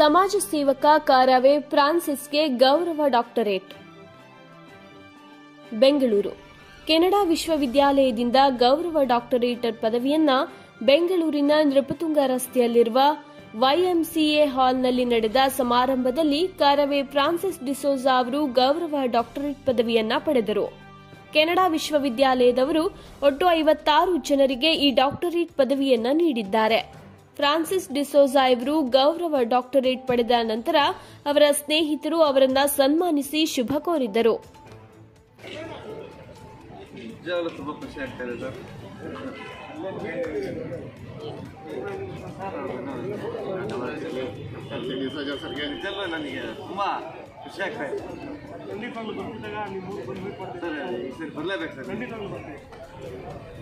ಸಮಾಜ ಸೇವಕ ಕಾರವೆ ಫ್ರಾನ್ಸಿಸ್ಗೆ ಗೌರವ ಡಾಕ್ಟರೇಟ್ ಬೆಂಗಳೂರು ಕೆನಡಾ ವಿಶ್ವವಿದ್ಯಾಲಯದಿಂದ ಗೌರವ ಡಾಕ್ಟರೇಟ್ ಪದವಿಯನ್ನ ಬೆಂಗಳೂರಿನ ನೃಪತುಂಗ ರಸ್ತೆಯಲ್ಲಿರುವ ವೈಎಂಸಿಎ ಹಾಲ್ನಲ್ಲಿ ನಡೆದ ಸಮಾರಂಭದಲ್ಲಿ ಕಾರವೆ ಫ್ರಾನ್ಸಿಸ್ ಡಿಸೋಜಾ ಅವರು ಗೌರವ ಡಾಕ್ಟರೇಟ್ ಪದವಿಯನ್ನ ಪಡೆದರು ಕೆನಡಾ ವಿಶ್ವವಿದ್ಯಾಲಯದವರು ಒಟ್ಟು ಐವತ್ತಾರು ಜನರಿಗೆ ಈ ಡಾಕ್ಟರೇಟ್ ಪದವಿಯನ್ನ ನೀಡಿದ್ದಾರೆ ಫ್ರಾನ್ಸಿಸ್ ಡಿಸೋಜಾ ಇವರು ಗೌರವ ಡಾಕ್ಟರೇಟ್ ಪಡೆದ ನಂತರ ಅವರ ಸ್ನೇಹಿತರು ಅವರನ್ನ ಸನ್ಮಾನಿಸಿ ಶುಭ ಕೋರಿದ್ದರು ನಿಜವಾಗ್ಲೂ ತುಂಬ ಖುಷಿ ಆಗ್ತಾ ಇದೆ ಸರ್ ನಿಜವಾಗ್ಲೂ ನನಗೆ ತುಂಬ ಖುಷಿ ಆಗ್ತಾ ಇದೆ ಖಂಡಿತವಾಗ್ಲೂ ಬರ್ತಿದ್ದಾಗ ನಿಮ್ಮ ಊರಿಗೆ ಬಂದು ಮೀಟ್ ಮಾಡ್ತೀನಿ ಸರ್ ಈ ಸರಿ ಬರಲೇಬೇಕು ಸರ್ ಖಂಡಿತವಾಗ್ಲೂ ಬರ್ತೀನಿ